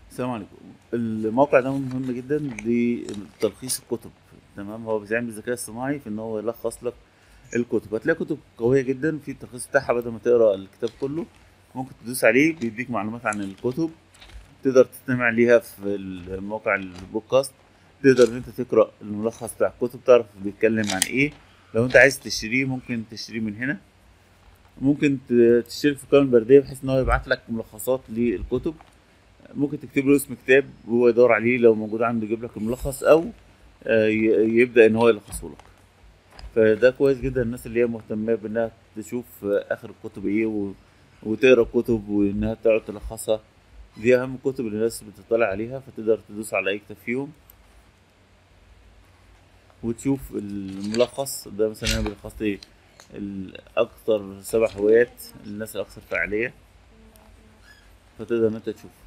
السلام عليكم الموقع ده مهم جدا لتلخيص الكتب تمام هو بيتعمل بالذكاء الصناعي في ان هو يلخص لك الكتب هتلاقي كتب قويه جدا في التلخيص بتاعها بدل ما تقرا الكتاب كله ممكن تدوس عليه بيديك معلومات عن الكتب تقدر تستمع ليها في الموقع البودكاست تقدر ان انت تقرا الملخص بتاع الكتب تعرف بيتكلم عن ايه لو انت عايز تشتريه ممكن تشتريه من هنا ممكن ت- تشترك في القائمه البريديه بحيث ان هو يبعت لك ملخصات للكتب ممكن تكتب له اسم كتاب وهو يدور عليه لو موجود عنده يجيب لك الملخص او آه، ي- يبدا ان هو يلخصه لك فده كويس جدا الناس اللي هي مهتمه بانها تشوف آه، اخر الكتب ايه و... وتقرا الكتب وانها تقعد تلخصها دي اهم الكتب اللي الناس بتطلع عليها فتقدر تدوس على اي كتاب فيهم وتشوف الملخص ده مثلا انا بلخص لي الاكثر سبع هوايات الناس الاكثر فعاليه فتقدر ان انت تشوف